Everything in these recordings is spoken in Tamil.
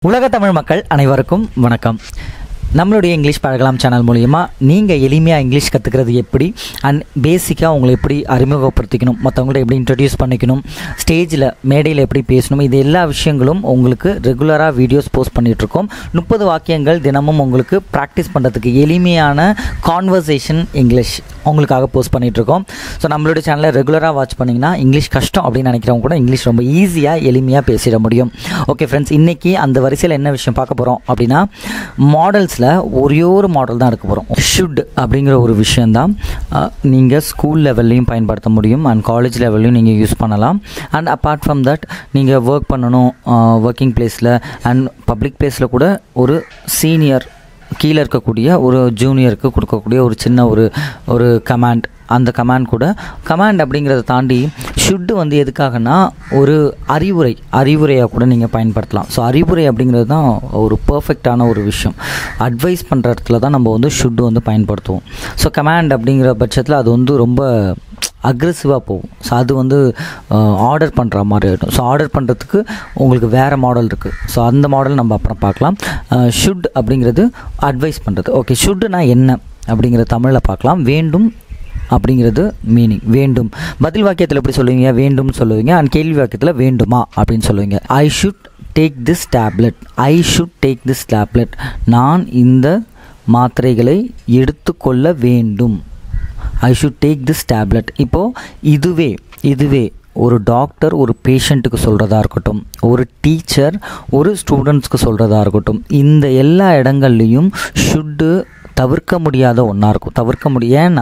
உலக தமிழ் மக்கள் அனைவருக்கும் வணக்கம் நம்மளுடைய இங்கிலீஷ் பழகலாம் சேனல் மூலிமா நீங்கள் எளிமையாக இங்கிலீஷ் கற்றுக்கிறது எப்படி அண்ட் பேசிக்காக உங்களை எப்படி அறிமுகப்படுத்திக்கணும் மற்றவங்கள்ட்ட எப்படி இன்ட்ரடியூஸ் பண்ணிக்கணும் ஸ்டேஜில் மேடையில் எப்படி பேசணும் இது எல்லா விஷயங்களும் உங்களுக்கு ரெகுலராக வீடியோஸ் போஸ்ட் பண்ணிகிட்ருக்கோம் முப்பது வாக்கியங்கள் தினமும் உங்களுக்கு ப்ராக்டிஸ் பண்ணுறதுக்கு எளிமையான கான்வர்சேஷன் இங்கிலீஷ் உங்களுக்காக போஸ்ட் பண்ணிகிட்ருக்கோம் ஸோ நம்மளுடைய சேனலை ரெகுலராக வாட்ச் பண்ணிங்கன்னா இங்கிலீஷ் கஷ்டம் அப்படின்னு நினைக்கிறவங்க கூட இங்கிலீஷ் ரொம்ப ஈஸியாக எளிமையாக பேசிட முடியும் ஓகே ஃப்ரெண்ட்ஸ் இன்றைக்கி அந்த வரிசையில் என்ன விஷயம் பார்க்க போகிறோம் அப்படின்னா மாடல்ஸில் ஒரே ஒரு மாடல் தான் எடுக்க போகிறோம் ஷுட் அப்படிங்கிற ஒரு விஷயந்தான் நீங்கள் ஸ்கூல் லெவல்லையும் பயன்படுத்த முடியும் அண்ட் காலேஜ் லெவல்லையும் நீங்கள் யூஸ் பண்ணலாம் அண்ட் அப்பார்ட் ஃப்ரம் தட் நீங்கள் ஒர்க் பண்ணணும் ஒர்க்கிங் பிளேஸில் அண்ட் பப்ளிக் பிளேஸில் கூட ஒரு சீனியர் கீழே இருக்கக்கூடிய ஒரு ஜூனியருக்கு கொடுக்கக்கூடிய ஒரு சின்ன ஒரு ஒரு கமாண்ட் அந்த கமாண்ட் கூட கமாண்ட் அப்படிங்கிறத தாண்டி ஷுட்டு வந்து எதுக்காகனா ஒரு அறிவுரை அறிவுரையாக கூட நீங்கள் பயன்படுத்தலாம் ஸோ அறிவுரை அப்படிங்கிறது தான் ஒரு பர்ஃபெக்டான ஒரு விஷயம் அட்வைஸ் பண்ணுற இடத்துல தான் நம்ம வந்து ஷுட்டு வந்து பயன்படுத்துவோம் ஸோ கமாண்ட் அப்படிங்கிற பட்சத்தில் அது வந்து ரொம்ப அக்ரெசிவாக போகும் ஸோ அது வந்து ஆர்டர் பண்ணுற மாதிரி ஆகிடும் ஸோ ஆர்டர் பண்ணுறதுக்கு உங்களுக்கு வேறு மாடல் இருக்குது ஸோ அந்த மாடல் நம்ம அப்புறம் பார்க்கலாம் ஷுட் அப்படிங்கிறது அட்வைஸ் பண்ணுறது ஓகே ஷுட்டுனா என்ன அப்படிங்கிற தமிழில் பார்க்கலாம் வேண்டும் அப்படிங்கிறது மீனிங் வேண்டும் பதில் வாக்கியத்தில் எப்படி சொல்லுவீங்க வேண்டும் சொல்லுவீங்க அண்ட் கேள்வி வாக்கியத்தில் வேண்டுமா அப்படின்னு சொல்லுவீங்க I should take this tablet I should take this tablet நான் இந்த மாத்திரைகளை எடுத்துக்கொள்ள வேண்டும் I should take this tablet இப்போது இதுவே இதுவே ஒரு டாக்டர் ஒரு பேஷண்ட்டுக்கு சொல்கிறதா இருக்கட்டும் ஒரு டீச்சர் ஒரு ஸ்டூடெண்ட்ஸ்க்கு சொல்கிறதா இருக்கட்டும் இந்த எல்லா இடங்கள்லையும் ஷுட்டு தவிர்க்க முடியாத ஒன்றா இருக்கும் தவிர்க்க முடியும் ஏன்னா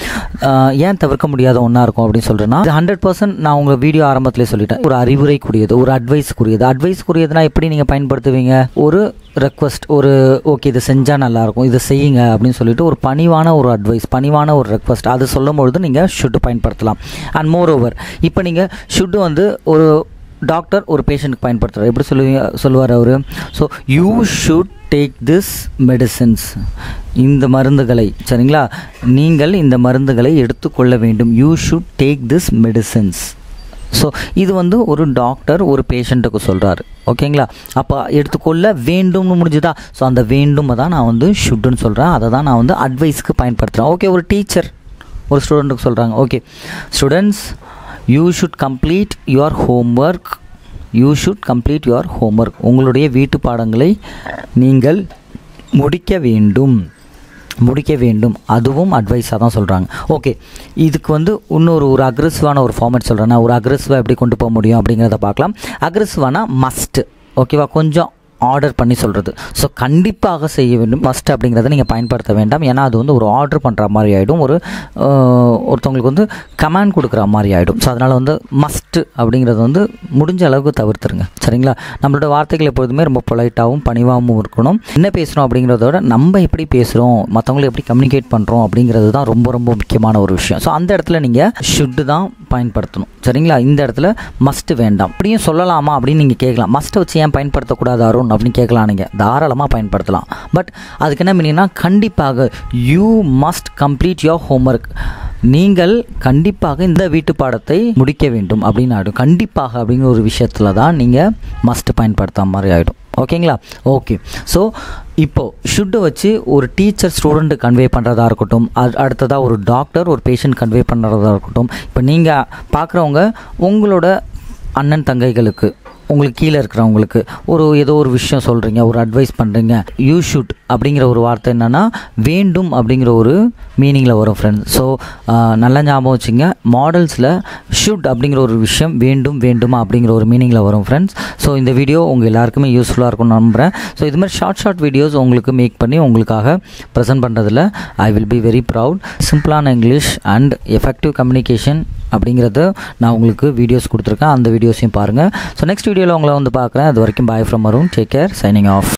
ஏன் தவிர்க்க முடியாத ஒன்றா இருக்கும் அப்படின்னு சொல்கிறேன்னா ஹண்ட்ரட் பர்சன்ட் நான் உங்கள் வீடியோ ஆரம்பத்திலே சொல்லிட்டேன் ஒரு அறிவுரைக்குரியது ஒரு அட்வைஸ்க்குரியது அட்வைஸ்க்குரியதுனா எப்படி நீங்கள் பயன்படுத்துவீங்க ஒரு ரெக்வஸ்ட் ஒரு ஓகே இதை செஞ்சால் நல்லாயிருக்கும் இதை செய்யுங்க அப்படின்னு சொல்லிட்டு ஒரு பணிவான ஒரு அட்வைஸ் பணிவான ஒரு ரெக்வஸ்ட் அது சொல்லும் பொழுது நீங்கள் ஷுட்டு பயன்படுத்தலாம் அண்ட் மோர் ஓவர் இப்போ நீங்கள் ஷுட்டு வந்து ஒரு டாக்டர் ஒரு பேஷண்ட்டுக்கு பயன்படுத்துகிறார் எப்படி சொல்லுவீங்க சொல்லுவார் அவர் so you should take this medicines இந்த மருந்துகளை சரிங்களா நீங்கள் இந்த மருந்துகளை எடுத்துக்கொள்ள வேண்டும் you should take this medicines so இது வந்து ஒரு டாக்டர் ஒரு பேஷண்ட்டுக்கு சொல்கிறாரு ஓகேங்களா அப்போ எடுத்துக்கொள்ள வேண்டும்னு முடிஞ்சுதா ஸோ அந்த வேண்டுமை தான் நான் வந்து ஷுட்டுன்னு சொல்கிறேன் அதை தான் நான் வந்து அட்வைஸ்க்கு பயன்படுத்துகிறேன் ஓகே ஒரு டீச்சர் ஒரு ஸ்டூடெண்ட்டுக்கு சொல்கிறாங்க okay students you should complete your homework you should complete your homework உங்களுடைய வீட்டு பாடங்களை நீங்கள் முடிக்க வேண்டும் முடிக்க வேண்டும் அதுவும் அட்வைஸாக தான் சொல்கிறாங்க ஓகே இதுக்கு வந்து இன்னொரு ஒரு அக்ரெசிவான ஒரு ஃபார்மேட் சொல்கிறேன்னா ஒரு அக்ரெசிவாக எப்படி கொண்டு போக முடியும் அப்படிங்கிறத பார்க்கலாம் அக்ரெசிவானா மஸ்ட்டு ஓகேவா கொஞ்சம் ஆர்டர் பண்ணி சொல்கிறது ஸோ கண்டிப்பாக செய்ய வேண்டும் மஸ்ட் அப்படிங்கிறத நீங்கள் பயன்படுத்த வேண்டாம் ஏன்னா அது வந்து ஒரு ஆர்டர் பண்ணுற மாதிரி ஆகிடும் ஒரு ஒருத்தவங்களுக்கு வந்து கமாண்ட் கொடுக்குற மாதிரி ஆகிடும் ஸோ அதனால் வந்து மஸ்ட்டு அப்படிங்கிறது வந்து முடிஞ்ச அளவுக்கு தவிர்த்துருங்க சரிங்களா நம்மளோட வார்த்தைகள் எப்பொழுதுமே ரொம்ப பொலைட்டாகவும் பணிவாகவும் இருக்கணும் என்ன பேசுகிறோம் அப்படிங்கிறத விட நம்ம எப்படி பேசுகிறோம் மற்றவங்களை எப்படி கம்யூனிகேட் பண்ணுறோம் அப்படிங்கிறது தான் ரொம்ப ரொம்ப முக்கியமான ஒரு விஷயம் ஸோ அந்த இடத்துல நீங்கள் ஷுட்டு தான் பயன்படுத்தணும் சரிங்களா இந்த இடத்துல மஸ்ட்டு வேண்டாம் அப்படியும் சொல்லலாமா அப்படின்னு நீங்கள் கேட்கலாம் மஸ்ட்டை வச்சு ஏன் பயன்படுத்தக்கூடாது அருண் அப்படின்னு கேட்கலாம் நீங்கள் தாராளமாக பயன்படுத்தலாம் பட் அதுக்கு என்ன மீனிங்னா கண்டிப்பாக you must complete your homework நீங்கள் கண்டிப்பாக இந்த வீட்டு பாடத்தை முடிக்க வேண்டும் அப்படின்னு ஆகிடும் கண்டிப்பாக அப்படிங்கிற ஒரு விஷயத்தில் தான் நீங்கள் மஸ்ட் பயன்படுத்த மாதிரி ஆகிடும் ஓகேங்களா ஓகே ஸோ இப்போது ஷுட்டை வச்சு ஒரு டீச்சர் ஸ்டூடெண்ட்டு கன்வே பண்ணுறதா இருக்கட்டும் அது அடுத்ததாக ஒரு டாக்டர் ஒரு பேஷண்ட் கன்வே பண்ணுறதா இருக்கட்டும் இப்போ நீங்கள் பார்க்குறவங்க உங்களோட அண்ணன் தங்கைகளுக்கு உங்களுக்கு கீழே இருக்கிறவங்களுக்கு ஒரு ஏதோ ஒரு விஷயம் சொல்கிறீங்க ஒரு அட்வைஸ் பண்ணுறீங்க யூ ஷுட் அப்படிங்கிற ஒரு வார்த்தை என்னென்னா வேண்டும் அப்படிங்கிற ஒரு மீனிங்கில் வரும் ஃப்ரெண்ட்ஸ் ஸோ நல்லா ஞாபகம் வச்சுங்க மாடல்ஸில் ஷுட் அப்படிங்கிற ஒரு விஷயம் வேண்டும் வேண்டுமா அப்படிங்கிற ஒரு மீனிங்கில் வரும் ஃப்ரெண்ட்ஸ் ஸோ இந்த வீடியோ உங்கள் எல்லாருக்குமே யூஸ்ஃபுல்லாக இருக்கும்னு நம்புகிறேன் ஸோ இது மாதிரி ஷார்ட் ஷார்ட் வீடியோஸ் உங்களுக்கு மேக் பண்ணி உங்களுக்காக ப்ரெசென்ட் பண்ணுறதுல I will be very proud சிம்பிளான இங்கிலீஷ் அண்ட் எஃபெக்டிவ் கம்யூனிகேஷன் அப்படிங்கிறத நான் உங்களுக்கு வீடியோஸ் கொடுத்துருக்கேன் அந்த வீடியோஸையும் பாருங்கள் ஸோ நெக்ஸ்ட் வீடியோவில் உங்களை வந்து பார்க்குறேன் அது வரைக்கும் bye from Arun take care signing of